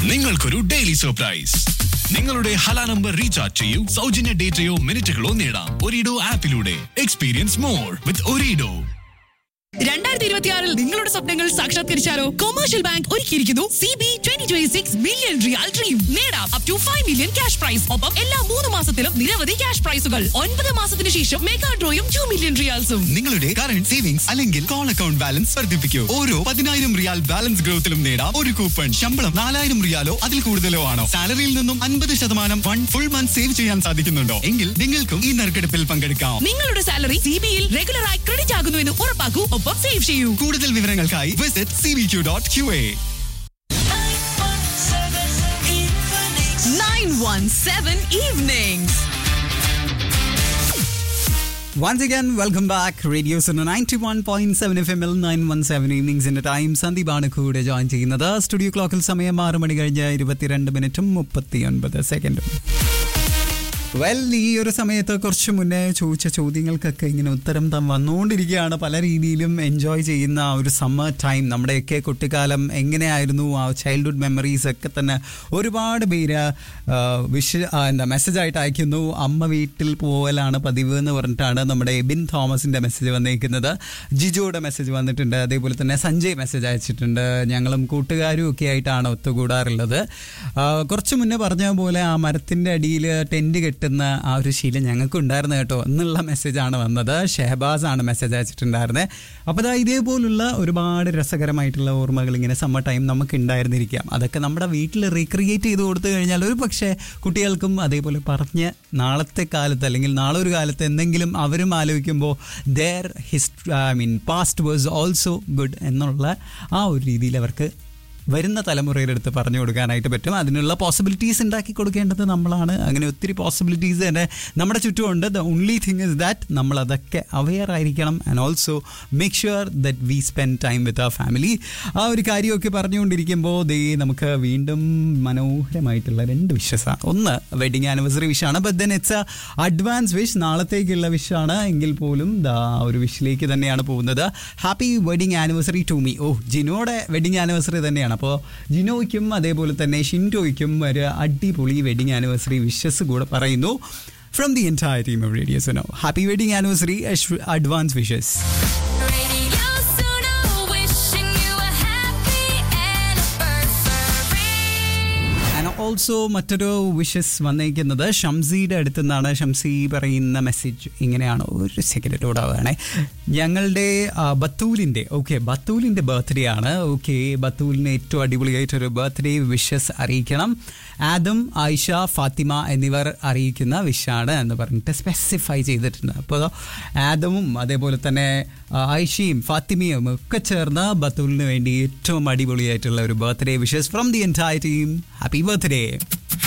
നിങ്ങൾക്കൊരു daily surprise നിങ്ങളുടെ Hala number recharge ചെയ്യൂ സൗജന്യ ഡേറ്റയോ മിനിറ്റുകളോ നേടാം ഒരിഡോ ആപ്പിലൂടെ എക്സ്പീരിയൻസ് മോർ വിത്ത് ഒരിഡോ രണ്ടായിരത്തി ഇരുപത്തിയാറിൽ നിങ്ങളുടെ സ്വപ്നങ്ങൾ സാക്ഷാത്കരിച്ചാലോ കൊമേഴ്ഷ്യൽ ബാങ്ക് ഒരുക്കിയിരിക്കുന്നു C B twenty twenty six million riyal dream നേടാം up to five million cash prize ഒപ്പം എല്ലാ മൂന്ന് മാസത്തിലും നിരവധി ക്യാഷ് പ്രൈസുകൾ ഒൻപത് മാസത്തിന് ശേഷം മെഗാ ഡ്രോയും ടു മില്യൺ റിയാൽസും നിങ്ങളുടെ കറണ്ട് സേവിങ്സ് അല്ലെങ്കിൽ കോൾ അക്കൗണ്ട് ബാലൻസ് വർദ്ധിപ്പിക്കൂ ഓരോ പതിനായിരം റിയാൽ ബാലൻസ് ഗ്രോത്തിലും നേടാം ഒരു കൂപ്പൺ ശമ്പളം നാലായിരം റിയാലോ അതിൽ കൂടുതലോ ആണോ സാലറിയിൽ നിന്നും അൻപത് ശതമാനം വൺ ഫുൾ മന്ത് സേവ് ചെയ്യാൻ സാധിക്കുന്നുണ്ടോ എങ്കിൽ നിങ്ങൾക്കും ഈ നറുക്കെടുപ്പിൽ പങ്കെടുക്കാം നിങ്ങളുടെ സാലറി സി ബിയിൽ റെഗുലറായി ക്രെഡിറ്റ് ആകുന്നുവെന്ന് ഉറപ്പാക്കൂ ഒപ്പം സേവ് ചെയ്യൂ കൂടുതൽ വിവരങ്ങൾക്കായി visit C V Q dot Q A nine one seven evening Once again, welcome back. Radio Sona 91.7 FM ൽ 917 ഈവനിങ്സിന്റെ ടൈം സന്ദീപാണ് കൂടെ ജോയിൻ ചെയ്യുന്നത് സ്റ്റുഡിയോ ക്ലോക്കിൽ സമയം ആറ് മണി കഴിഞ്ഞ് ഇരുപത്തിരണ്ട് മിനിറ്റും മുപ്പത്തിയൊൻപത് സെക്കൻഡും വെൽ ഈ ഒരു സമയത്ത് കുറച്ച് മുന്നേ ചോദിച്ച ചോദ്യങ്ങൾക്കൊക്കെ ഇങ്ങനെ ഉത്തരം താൻ വന്നുകൊണ്ടിരിക്കുകയാണ് പല രീതിയിലും എൻജോയ് ചെയ്യുന്ന ആ ഒരു സമ്മർ ടൈം നമ്മുടെയൊക്കെ കുട്ടിക്കാലം എങ്ങനെയായിരുന്നു ആ ചൈൽഡ്ഹുഡ് മെമ്മറീസ് ഒക്കെ തന്നെ ഒരുപാട് പേര് ആ, വിഷ് ആ, എന്താ മെസ്സേജ് ആയിട്ട് അയക്കുന്നു അമ്മ വീട്ടിൽ പോവലാണ് പതിവ് എന്ന് പറഞ്ഞിട്ടാണ് നമ്മുടെ എബിൻ തോമസിന്റെ മെസ്സേജ് വന്നേക്കുന്നത് ജിജോയുടെ മെസ്സേജ് വന്നിട്ടുണ്ട് അതേപോലെ തന്നെ സഞ്ജയ് മെസ്സേജ് അയച്ചിട്ടുണ്ട് ഞങ്ങളും കൂട്ടുകാരും ഒക്കെ ആയിട്ടാണ് ഒത്തുകൂടാറുള്ളത് ആ, കുറച്ച് മുന്നേ പറഞ്ഞ പോലെ ആ മരത്തിന്റെ അടിയിൽ ടെന്റ് കെട്ടുന്ന ആ ഒരു ശീലം ഞങ്ങൾക്ക് ഉണ്ടായിരുന്നു കേട്ടോ എന്നുള്ള മെസ്സേജാണ് വന്നത് ഷെഹബാസ് ആണ് മെസ്സേജ് അയച്ചിട്ടുണ്ടായിരുന്നത് അപ്പോൾ ദാ ഇതേപോലുള്ള ഒരുപാട് രസകരമായിട്ടുള്ള ഓർമ്മകൾ ഇങ്ങനെ സമ്മർ ടൈം നമുക്ക് ഉണ്ടായിരുന്നിരിക്കാം അതൊക്കെ നമ്മുടെ വീട്ടിൽ റീക്രിയേറ്റ് ചെയ്ത് കൊടുത്തു കഴിഞ്ഞാൽ ഒരു പക്ഷേ കുട്ടികൾക്കും അതേപോലെ പറഞ്ഞ് നാളത്തെ കാലത്ത് അല്ലെങ്കിൽ നാളെ ഒരു കാലത്ത് എന്തെങ്കിലും അവരും ആലോചിക്കുമ്പോൾ ദർ ഹിസ്റ്റ് I mean past was also good എന്നുള്ള ആ ഒരു രീതിയിൽ അവർക്ക് വരുന്ന തലമുറയുടെ അടുത്ത് പറഞ്ഞു കൊടുക്കാനായിട്ട് പറ്റും അതിനുള്ള പോസിബിലിറ്റീസ് ഉണ്ടാക്കി കൊടുക്കേണ്ടത് നമ്മളാണ് അങ്ങനെ ഒത്തിരി പോസിബിലിറ്റീസ് തന്നെ നമ്മുടെ ചുറ്റുമുണ്ട് the only thing is that നമ്മൾ അതൊക്കെ അവെയർ ആയിരിക്കണം and also make sure that we spend time with uh family ആ ഒരു കാര്യമൊക്കെ പറഞ്ഞുകൊണ്ടിരിക്കുമ്പോൾ ദേ നമുക്ക് വീണ്ടും മനോഹരമായിട്ടുള്ള രണ്ട് വിഷസാണ് ഒന്ന് വെഡിങ് ആനിവേഴ്സറി വിഷാണ് but then it's advance wish നാളത്തേക്കുള്ള വിഷാണ് എങ്കിൽ പോലും ദാ ഒരു വിഷിലേക്ക് തന്നെയാണ് പോകുന്നത് happy wedding anniversary to me ഓ ജിനോയുടെ വെഡിങ് ആനിവേഴ്സറി തന്നെയാണ് അപ്പോൾ ജിനോയ്ക്കും അതേപോലെ തന്നെ ഷിൻറ്റോയ്ക്കും ഒരു അടിപൊളി വെഡിങ് ആനിവേഴ്സറി വിഷസ് കൂടെ പറയുന്നു from the entire team of Radio Suno happy wedding anniversary advance wishes Radio Suno, wishing you a happy anniversary. And also മറ്റൊരു വിഷസ് വന്നിരിക്കുന്നത് ഷംസിയുടെ അടുത്ത് നിന്നാണ് ഷംസി പറയുന്ന മെസ്സേജ് ഇങ്ങനെയാണ് ഒരു സെക്കൻഡ് ഓടാവുകയാണേ ഞങ്ങളുടെ ആ, ബത്തൂലിൻ്റെ ഓക്കെ ബത്തൂലിൻ്റെ ബർത്ത്ഡേ ആണ് ഓക്കെ ബത്തൂലിന് ഏറ്റവും അടിപൊളിയായിട്ടൊരു ബർത്ത്ഡേ വിഷസ് അറിയിക്കണം ആദം ആയിഷ ഫാത്തിമ എന്നിവർ അറിയിക്കുന്ന വിഷാണ് എന്ന് പറഞ്ഞിട്ട് സ്പെസിഫൈ ചെയ്തിട്ടുണ്ട് അപ്പോൾ ആദമും അതേപോലെ തന്നെ ആ, ആയിഷയും ഫാത്തിമയും ഒക്കെ ചേർന്ന് ബത്തൂലിന് വേണ്ടി ഏറ്റവും അടിപൊളിയായിട്ടുള്ള ഒരു birthday wishes from the entire team happy birthday